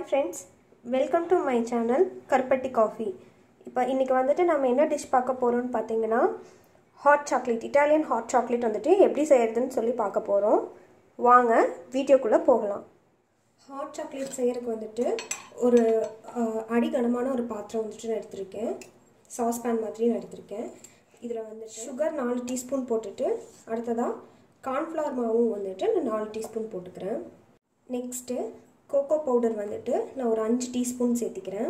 hi friends welcome to my channel Karupatti coffee இப்போ இன்றைக்கி வந்துட்டு நம்ம என்ன டிஷ் பார்க்க போகிறோம்னு பார்த்தீங்கன்னா hot chocolate Italian hot chocolate வந்துட்டு எப்படி செய்கிறதுன்னு சொல்லி பார்க்க போகிறோம் வாங்க வீடியோக்குள்ளே போகலாம் ஹாட் சாக்லேட் செய்கிறதுக்கு வந்துட்டு ஒரு அஹ், அடிகனமான ஒரு பாத்திரம் வந்துட்டு நான் எடுத்திருக்கேன் சாஸ்பேன் மாதிரி நான் எடுத்திருக்கேன் இதில் வந்துட்டு சுகர் நாலு டீஸ்பூன் போட்டுட்டு அடுத்ததாக கார்ன்ஃப்ளவர் மாவும் வந்துட்டு நான் நாலு டீஸ்பூன் போட்டுக்கிறேன் நெக்ஸ்ட்டு கோகோ பவுடர் வந்துட்டு நான் ஒரு அஞ்சு டீஸ்பூன் சேர்த்திக்கிறேன்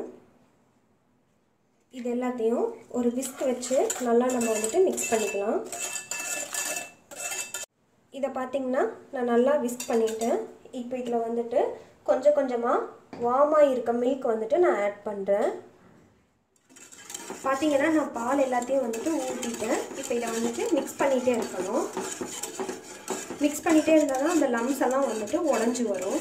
இது எல்லாத்தையும் ஒரு விஸ்க் வச்சு நல்லா நம்ம வந்துட்டு மிக்ஸ் பண்ணிக்கலாம் இதை பார்த்தீங்கன்னா நான் நல்லா விஸ்க் பண்ணிட்டேன் இப்போ இதில் வந்துட்டு கொஞ்சம் கொஞ்சமாக வார்மாக இருக்க மில்க் வந்துட்டு நான் ஆட் பண்ணுறேன் பார்த்தீங்கன்னா நான் பால் எல்லாத்தையும் வந்துட்டு ஊற்றிட்டேன் இப்போ இதை வந்துட்டு மிக்ஸ் பண்ணிகிட்டே இருக்கணும் மிக்ஸ் பண்ணிகிட்டே இருந்தால் தான் அந்த லம்ஸ் எல்லாம் வந்துட்டு உடஞ்சி வரும்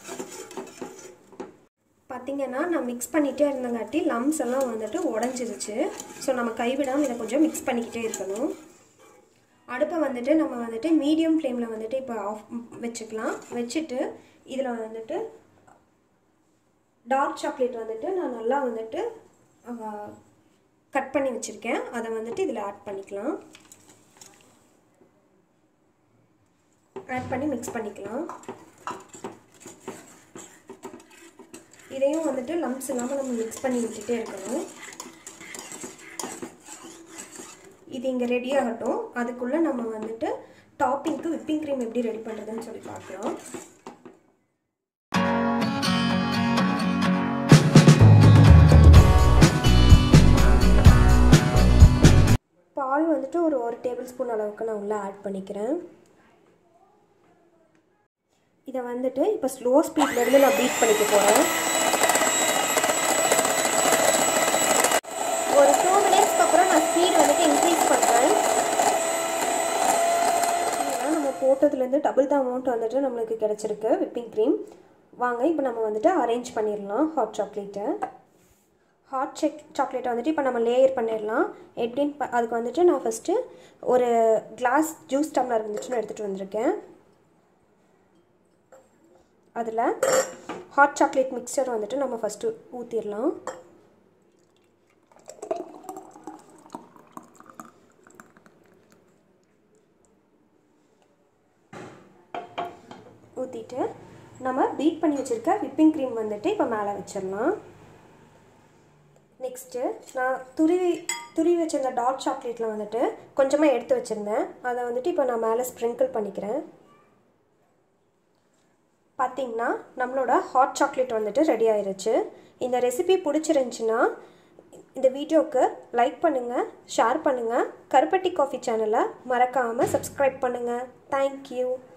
பார்த்தீங்கன்னா நான் மிக்ஸ் பண்ணிகிட்டே இருந்தங்காட்டி லம்ஸ் எல்லாம் வந்துட்டு உடஞ்சிருச்சு ஸோ நம்ம கைவிடாமல் இதை கொஞ்சம் மிக்ஸ் பண்ணிக்கிட்டே இருக்கணும் அடுப்பை வந்துட்டு நம்ம வந்துட்டு மீடியம் ஃப்ளேமில் வந்துட்டு இப்போ ஆஃப் வச்சுக்கலாம் வச்சுட்டு இதில் வந்துட்டு டார்க் சாக்லேட் வந்துட்டு நான் நல்லா வந்துட்டு கட் பண்ணி வச்சுருக்கேன் அதை வந்துட்டு இதில் ஆட் பண்ணிக்கலாம் ஆட் பண்ணி மிக்ஸ் பண்ணிக்கலாம் இதையும் வந்துட்டு லம்ஸ் இல்லாமல் நம்ம மிக்ஸ் பண்ணி விட்டுட்டே இருக்கணும் இது இங்கே ரெடி ஆகட்டும் அதுக்குள்ளே நம்ம வந்துட்டு டாப்பிங்க்கு விப்பிங் க்ரீம் எப்படி ரெடி பண்ணுறதுன்னு சொல்லி பார்க்கலாம் பால் வந்துட்டு ஒரு ஒரு டேபிள் ஸ்பூன் அளவுக்கு நான் உள்ளே ஆட் பண்ணிக்கிறேன் இதை வந்துட்டு இப்போ ஸ்லோ ஸ்பீட்லேருந்து நான் பீட் பண்ணிக்க போகிறேன் ஒரு டூ மினிட்ஸ்க்கு அப்புறம் நான் ஸ்பீட் வந்துட்டு இன்க்ரீஸ் பண்ணுறேன் நம்ம போட்டதுலேருந்து டபுள் த அமௌண்ட் வந்துட்டு நம்மளுக்கு கிடச்சிருக்கு விப்பிங் க்ரீம் வாங்க இப்போ நம்ம வந்துட்டு அரேஞ்ச் பண்ணிடலாம் ஹாட் சாக்லேட்டை ஹாட் செக் சாக்லேட்டை வந்துட்டு இப்போ நம்ம லேயர் பண்ணிடலாம் எப்படின்னு ப அதுக்கு வந்துட்டு நான் ஃபஸ்ட்டு ஒரு கிளாஸ் ஜூஸ் டம்ளர் வந்துட்டு நான் எடுத்துகிட்டு வந்திருக்கேன் அதில் ஹாட் சாக்லேட் மிக்சர் வந்துட்டு நம்ம ஃபஸ்ட்டு ஊற்றிடலாம் ஊற்றிட்டு நம்ம பீட் பண்ணி வச்சுருக்க விப்பிங் க்ரீம் வந்துட்டு இப்போ மேலே வச்சிடலாம் நெக்ஸ்ட்டு நான் துருவி துருவி வச்சிருந்த டார்க் சாக்லேட்டில் வந்துட்டு கொஞ்சமாக எடுத்து வச்சுருந்தேன் அதை வந்துட்டு இப்போ நான் மேலே ஸ்ப்ரிங்கிள் பண்ணிக்கிறேன் பார்த்திங்கன்னா நம்மளோட ஹாட் சாக்லேட் வந்துட்டு ரெடி ஆயிருச்சு இந்த ரெசிபி பிடிச்சிருந்துச்சின்னா இந்த வீடியோவுக்கு லைக் பண்ணுங்கள் ஷேர் பண்ணுங்கள் கருப்பட்டி காஃபி சேனலை மறக்காமல் சப்ஸ்கிரைப் பண்ணுங்கள் தேங்க்யூ